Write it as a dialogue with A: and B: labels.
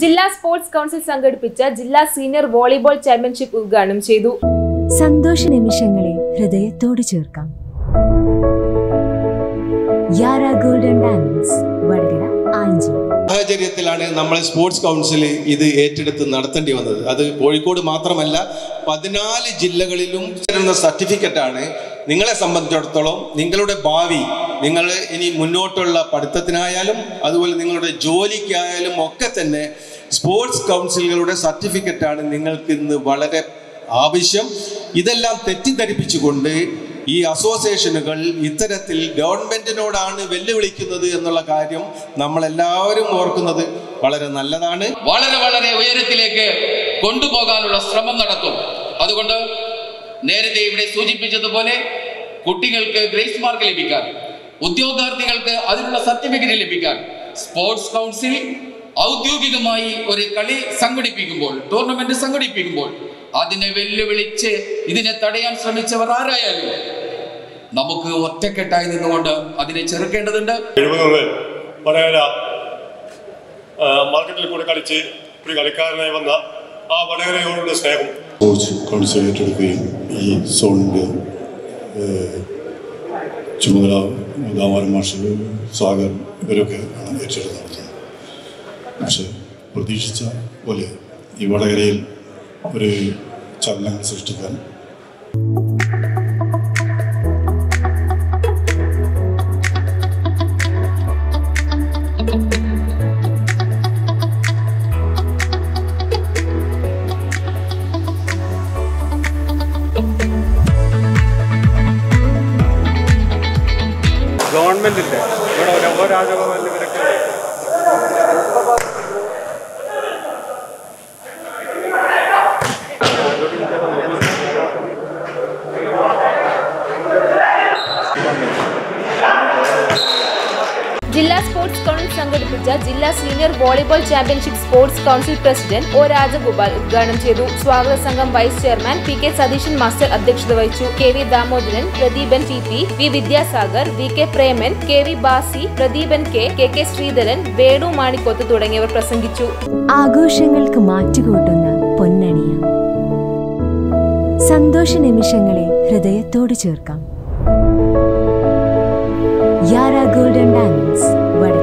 A: ജില്ലാ sports council സംഘടിപ്പിച്ച ജില്ലാ സീനിയർ വോളിബോൾ ചാമ്പ്യൻഷിപ്പ് ഉദ്ഘാടനം ചെയ്തു
B: സന്തോഷ നിമിഷങ്ങളെ ഹൃദയത്തോട് ചേർക്കാം യാര ഗോൾഡൻ ഡയമണ്ട്സ് വടകര ആഞ്ചി
C: സാഹചര്യത്തിലാണ് നമ്മൾ സ്പോർട്സ് കൗൺസിൽ ഇത് ഏറ്റെടുത്ത് നടത്തേണ്ടി വന്നത് അത് കോഴിക്കോട് മാത്രമല്ല പതിനാല് ജില്ലകളിലും തരുന്ന സർട്ടിഫിക്കറ്റാണ് നിങ്ങളെ സംബന്ധിച്ചിടത്തോളം നിങ്ങളുടെ ഭാവി നിങ്ങൾ ഇനി മുന്നോട്ടുള്ള പഠിത്തത്തിനായാലും അതുപോലെ നിങ്ങളുടെ ജോലിക്കായാലും ഒക്കെ തന്നെ സ്പോർട്സ് കൗൺസിലുകളുടെ സർട്ടിഫിക്കറ്റാണ് നിങ്ങൾക്ക് ഇന്ന് വളരെ ആവശ്യം ഇതെല്ലാം തെറ്റിദ്ധരിപ്പിച്ചുകൊണ്ട് ഈ അസോസിയേഷനുകൾ ഇത്തരത്തിൽ ഗവൺമെന്റിനോടാണ് വെല്ലുവിളിക്കുന്നത് എന്നുള്ള കാര്യം നമ്മളെല്ലാവരും ഓർക്കുന്നത് വളരെ നല്ലതാണ്
D: വളരെ വളരെ ഉയരത്തിലേക്ക് കൊണ്ടുപോകാനുള്ള ശ്രമം നടത്തും അതുകൊണ്ട് നേരത്തെ ഇവിടെ സൂചിപ്പിച്ചതുപോലെ കുട്ടികൾക്ക് ഗ്രേസ് മാർക്ക് ലഭിക്കാൻ ഉദ്യോഗാർത്ഥികൾക്ക് അതിനുള്ള സർട്ടിഫിക്കറ്റ് ലഭിക്കാൻ സ്പോർട്സ് കൗൺസിൽ ഔദ്യോഗികമായി ഒരു കളി സംഘടിപ്പിക്കുമ്പോൾ ടൂർണമെന്റ് സംഘടിപ്പിക്കുമ്പോൾ അതിനെ വെല്ലുവിളിച്ച് ഇതിനെ തടയാൻ ശ്രമിച്ചവർ ആരായാലും നമുക്ക് ഒറ്റക്കെട്ടായി നിന്നുകൊണ്ട് അതിനെ ചെറുക്കേണ്ടതുണ്ട്
E: എഴുപത് മുതൽ വടകര ആ, മാർക്കറ്റിൽ കൂടെ കളിച്ച് ഒരു കളിക്കാരനായി വന്ന ആ വടകരയോടുള്ള സ്നേഹം
F: സ്പോർട്സ് കൗൺസിൽ ഏറ്റെടുക്കുകയും ഈ സോണിൻ്റെ ചുമതല ദാമോദരൻ മാഷ് സാഗർ ഇവരൊക്കെ ആണ് ഏറ്റെടുത്ത് നടത്തുന്നത് പക്ഷെ പ്രതീക്ഷിച്ച പോലെ ഈ വടകരയിൽ ഒരു ചലനങ്ങൾ സൃഷ്ടിക്കാൻ
E: ഗവൺമെന്റിന്റെ ഇവിടെ നവ രാജഭവനിൽ ഇവരൊക്കെ
A: ജില്ലാ സ്പോർട്സ് കൗൺസിൽ സംഘടിപ്പിച്ച ജില്ലാ senior volleyball championship sports council president O Rajagopal ഉദ്ഘാടനം ചെയ്തു സ്വാഗത സംഘം vice chairman P K Satheesan master അധ്യക്ഷത വഹിച്ചു K V Damodaran Pradeepan P P V Vidyasagar V K Preman K V Basi Pradeepan K K K Sreedharan Venu Manikkoth തുടങ്ങിയവർ പ്രസംഗിച്ചു
B: ആഘോഷങ്ങൾക്ക് മാറ്റുകൂട്ടുന്ന പൊന്നണിയ സന്തോഷ നിമിഷങ്ങളെ ഹൃദയത്തോട് ചേർക്കാം യാര ഗോൾഡൻ ഡയമണ്ട്സ് വടകര